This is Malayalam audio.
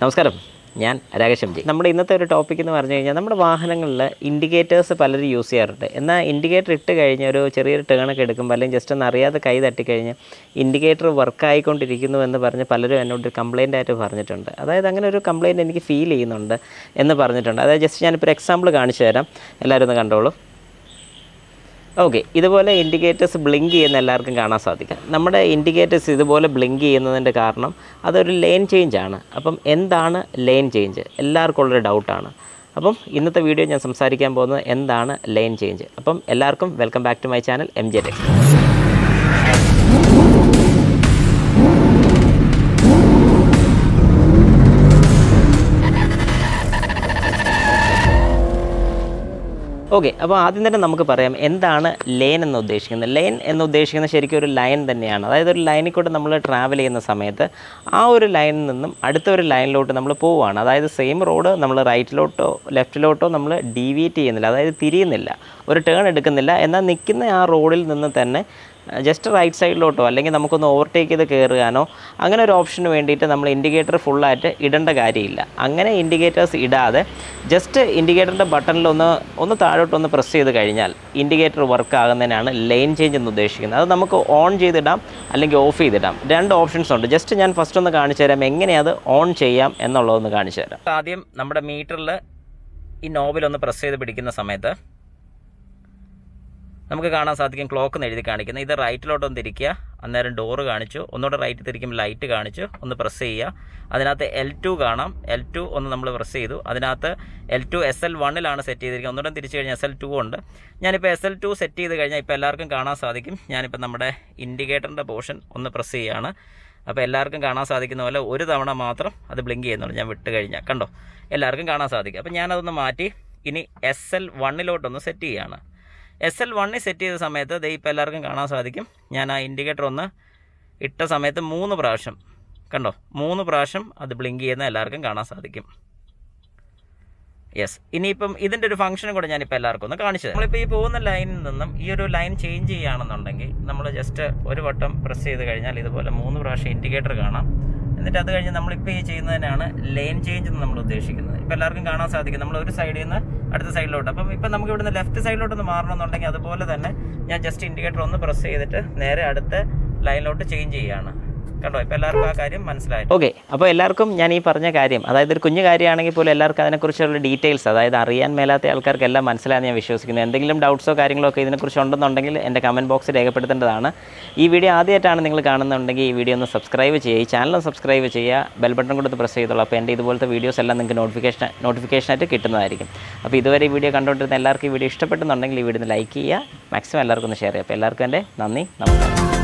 നമസ്കാരം ഞാൻ രാകേഷ് എം ജി നമ്മുടെ ഇന്നത്തെ ഒരു ടോപ്പിക് എന്ന് പറഞ്ഞു കഴിഞ്ഞാൽ നമ്മുടെ വാഹനങ്ങളിൽ ഇൻഡിക്കേറ്റേഴ്സ് പലരും യൂസ് ചെയ്യാറുണ്ട് എന്നാൽ ഇൻഡിക്കേറ്റർ ഇട്ട് കഴിഞ്ഞ് ഒരു ചെറിയൊരു ടേണൊക്കെ എടുക്കുമ്പോൾ അല്ലെങ്കിൽ ജസ്റ്റ് ഒന്ന് അറിയാതെ കൈ തട്ടിക്കഴിഞ്ഞ് ഇൻഡിക്കേറ്റർ വർക്ക് ആയിക്കൊണ്ടിരിക്കുന്നു എന്ന് പറഞ്ഞ് പലരും എന്നോട് കംപ്ലയിൻ്റ് ആയിട്ട് പറഞ്ഞിട്ടുണ്ട് അതായത് അങ്ങനെ ഒരു കംപ്ലയിൻറ്റ് എനിക്ക് ഫീൽ ചെയ്യുന്നുണ്ട് എന്ന് പറഞ്ഞിട്ടുണ്ട് അതായത് ജസ്റ്റ് ഞാനിപ്പോൾ ഒരു എക്സാമ്പിൾ കാണിച്ചു തരാം എല്ലാവരും ഒന്ന് കണ്ടോളൂ ഓക്കെ ഇതുപോലെ ഇൻഡിക്കേറ്റേഴ്സ് ബ്ലിങ്ക് ചെയ്യുന്ന എല്ലാവർക്കും കാണാൻ സാധിക്കും നമ്മുടെ ഇൻഡിക്കേറ്റേഴ്സ് ഇതുപോലെ ബ്ലിങ്ക് ചെയ്യുന്നതിൻ്റെ കാരണം അതൊരു ലെയിൻ ചേഞ്ച് ആണ് അപ്പം എന്താണ് ലെയിൻ ചേഞ്ച് എല്ലാവർക്കും ഉള്ളൊരു ഡൗട്ടാണ് അപ്പം ഇന്നത്തെ വീഡിയോ ഞാൻ സംസാരിക്കാൻ പോകുന്നത് എന്താണ് ലെയിൻ ചേഞ്ച് അപ്പം എല്ലാവർക്കും welcome back to my channel M J techs okay അപ്പോൾ ആദ്യം തന്നെ നമുക്ക് പറയാം എന്താണ് ലെയിൻ എന്ന് ഉദ്ദേശിക്കുന്നത് ലെയിൻ എന്ന് ഉദ്ദേശിക്കുന്നത് ശരിക്കും ഒരു ലൈൻ തന്നെയാണ് അതായത് ഒരു ലൈനിൽ കൂടെ നമ്മൾ ട്രാവൽ ചെയ്യുന്ന സമയത്ത് ആ ഒരു ലൈനിൽ നിന്നും അടുത്ത ഒരു ലൈനിലോട്ട് നമ്മൾ പോവുകയാണ് അതായത് സെയിം റോഡ് നമ്മൾ റൈറ്റിലോട്ടോ ലെഫ്റ്റിലോട്ടോ നമ്മൾ ഡീവിയേറ്റ് ചെയ്യുന്നില്ല അതായത് തിരിയുന്നില്ല ഒരു ടേൺ എടുക്കുന്നില്ല എന്നാൽ നിൽക്കുന്ന ആ റോഡിൽ നിന്ന് തന്നെ ജസ്റ്റ് റൈറ്റ് സൈഡിലോട്ടോ അല്ലെങ്കിൽ നമുക്കൊന്ന് ഓവർടേക്ക് ചെയ്ത് കയറുകാനോ അങ്ങനെ ഒരു ഓപ്ഷന് വേണ്ടിയിട്ട് നമ്മൾ ഇൻഡിക്കേറ്റർ ഫുള്ളായിട്ട് ഇടേണ്ട കാര്യമില്ല അങ്ങനെ ഇൻഡിക്കേറ്റേഴ്സ് ഇടാതെ ജസ്റ്റ് ഇൻഡിക്കേറ്ററിൻ്റെ ബട്ടണിലൊന്ന് ഒന്ന് താഴോട്ടൊന്ന് പ്രസ് ചെയ്ത് കഴിഞ്ഞാൽ ഇൻഡിക്കേറ്റർ വർക്ക് ആകുന്നതിനാണ് ലൈൻ ചേഞ്ച് എന്ന് ഉദ്ദേശിക്കുന്നത് അത് നമുക്ക് ഓൺ ചെയ്തിടാം അല്ലെങ്കിൽ ഓഫ് ചെയ്തിടാം രണ്ട് ഓപ്ഷൻസ് ഉണ്ട് ജസ്റ്റ് ഞാൻ ഫസ്റ്റ് ഒന്ന് കാണിച്ചു തരാം എങ്ങനെ അത് ഓൺ ചെയ്യാം എന്നുള്ളതൊന്ന് കാണിച്ചു തരാം ആദ്യം നമ്മുടെ മീറ്ററിൽ ഈ നോബിലൊന്ന് പ്രസ് ചെയ്ത് പിടിക്കുന്ന സമയത്ത് നമുക്ക് കാണാൻ സാധിക്കും ക്ലോക്ക് എന്ന് എഴുതി കാണിക്കുന്നത് ഇത് റൈറ്റിലോട്ടൊന്ന് തിരിക്കുക അന്നേരം ഡോറ് കാണിച്ചു ഒന്നുകൂടെ റൈറ്റ് തിരിക്കുമ്പോൾ ലൈറ്റ് കാണിച്ചു ഒന്ന് പ്രസ് ചെയ്യുക അതിനകത്ത് എൽ ടു കാണാം എൽ ടു ഒന്ന് നമ്മൾ പ്രസ് ചെയ്തു അതിനകത്ത് എൽ ടു എസ് എൽ വണ്ണിലാണ് സെറ്റ് ചെയ്തിരിക്കുന്നത് ഒന്നുകൂടെ തിരിച്ചു കഴിഞ്ഞാൽ എസ് എൽ ടു ഉണ്ട് ഞാനിപ്പോൾ എസ് എൽ ടു സെറ്റ് ചെയ്ത് കഴിഞ്ഞാൽ ഇപ്പോൾ എല്ലാവർക്കും കാണാൻ സാധിക്കും ഞാനിപ്പോൾ നമ്മുടെ ഇൻഡിക്കേറ്ററിൻ്റെ പോർഷൻ ഒന്ന് പ്രസ് ചെയ്യുകയാണ് അപ്പോൾ എല്ലാവർക്കും കാണാൻ സാധിക്കുന്ന പോലെ ഒരു തവണ മാത്രം അത് ബ്ലിങ്ക് ചെയ്യുന്നുള്ളൂ ഞാൻ വിട്ട് കഴിഞ്ഞാൽ കണ്ടോ എല്ലാവർക്കും കാണാൻ സാധിക്കും അപ്പോൾ ഞാനതൊന്ന് മാറ്റി ഇനി എസ് എൽ വണ്ണിലോട്ടൊന്ന് സെറ്റ് ചെയ്യുകയാണ് എസ് എൽ വണ്ണിൽ സെറ്റ് ചെയ്ത സമയത്ത് ദേ ഇപ്പോൾ എല്ലാവർക്കും കാണാൻ സാധിക്കും ഞാൻ ആ ഇൻഡിക്കേറ്റർ ഒന്ന് ഇട്ട സമയത്ത് മൂന്ന് പ്രാവശ്യം കണ്ടോ മൂന്ന് പ്രാവശ്യം അത് ബ്ലിങ്ക് ചെയ്യുന്ന എല്ലാവർക്കും കാണാൻ സാധിക്കും യെസ് ഇനിയിപ്പം ഇതിൻ്റെ ഒരു ഫംഗ്ഷനും കൂടെ ഞാനിപ്പോൾ എല്ലാവർക്കും ഒന്ന് കാണിച്ചു തരാം നമ്മളിപ്പോൾ ഈ പോകുന്ന ലൈനിൽ നിന്നും ഈ ഒരു ലൈൻ ചേഞ്ച് ചെയ്യുകയാണെന്നുണ്ടെങ്കിൽ നമ്മൾ ജസ്റ്റ് ഒരു വട്ടം പ്രസ് ചെയ്ത് കഴിഞ്ഞാൽ ഇതുപോലെ മൂന്ന് പ്രാവശ്യം ഇൻഡിക്കേറ്റർ കാണാം എന്നിട്ട് അത് കഴിഞ്ഞ് നമ്മളിപ്പോൾ ഈ ചെയ്യുന്നതിനാണ് ലെയിൻ ചേഞ്ച് എന്ന് നമ്മൾ ഉദ്ദേശിക്കുന്നത് ഇപ്പോൾ എല്ലാവർക്കും കാണാൻ സാധിക്കും നമ്മൾ ഒരു സൈഡിൽ നിന്ന് അടുത്ത സൈഡിലോട്ട് അപ്പം ഇപ്പം നമുക്ക് ഇവിടുന്ന് ലെഫ്റ്റ് സൈഡിലോട്ട് ഒന്ന് മാറണമെന്നുണ്ടെങ്കിൽ അതുപോലെ തന്നെ ഞാൻ ജസ്റ്റ് ഇൻഡിക്കേറ്റർ ഒന്ന് പ്രസ് ചെയ്തിട്ട് നേരെ അടുത്ത ലൈനിലോട്ട് ചേഞ്ച് ചെയ്യുകയാണ് കണ്ടോ ഇപ്പോൾ എല്ലാവർക്കും ആ കാര്യം മനസ്സിലായി ഓക്കെ അപ്പോൾ എല്ലാവർക്കും ഞാൻ ഈ പറഞ്ഞ കാര്യം അതായത് ഒരു കുഞ്ഞു കാര്യമാണെങ്കിൽ പോലും എല്ലാവർക്കും അതിനെക്കുറിച്ചുള്ള ഡീറ്റെയിൽസ് അതായത് അറിയാൻ മേലാത്ത ആൾക്കാർക്ക് എല്ലാം മനസ്സിലായെന്ന് ഞാൻ വിശ്വസിക്കുന്നു എന്തെങ്കിലും ഡൗട്ട്സോ കാര്യങ്ങളോ ഒക്കെ ഇതിനെക്കുറിച്ച് ഉണ്ടെന്നുണ്ടെങ്കിൽ എൻ്റെ കമൻറ്റ് ബോക്സിൽ രേഖപ്പെടുത്തേണ്ടതാണ് ഈ വീഡിയോ ആദ്യമായിട്ടാണ് നിങ്ങൾ കാണുന്നുണ്ടെങ്കിൽ ഈ വീഡിയോ ഒന്ന് സബ്സ്ക്രൈബ് ചെയ്യുക ഈ ചാനൽ സബ്സ്ക്രൈബ് ചെയ്യുക ബെൽ ബട്ടൺ കൊടുത്ത് പ്രസ് ചെയ്തോളൂ അപ്പോൾ എൻ്റെ ഇതുപോലത്തെ വീഡിയോസ് എല്ലാം നിങ്ങൾക്ക് നോട്ടിഫിക്കേഷൻ നോട്ടിഫിക്കേഷനായിട്ട് കിട്ടുന്നതായിരിക്കും അപ്പോൾ ഇതുവരെ ഈ വീഡിയോ കണ്ടുകൊണ്ടിരുന്ന എല്ലാവർക്കും ഈ വീഡിയോ ഇഷ്ടപ്പെടുന്നുണ്ടെങ്കിൽ ഈ വീഡിയോ ഒന്ന് ലൈക്ക് ചെയ്യുക മാക്സിമം എല്ലാവർക്കും ഒന്ന് ഷെയർ ചെയ്യുക അപ്പോൾ എല്ലാവർക്കും എൻ്റെ നന്ദി നമസ്കാരം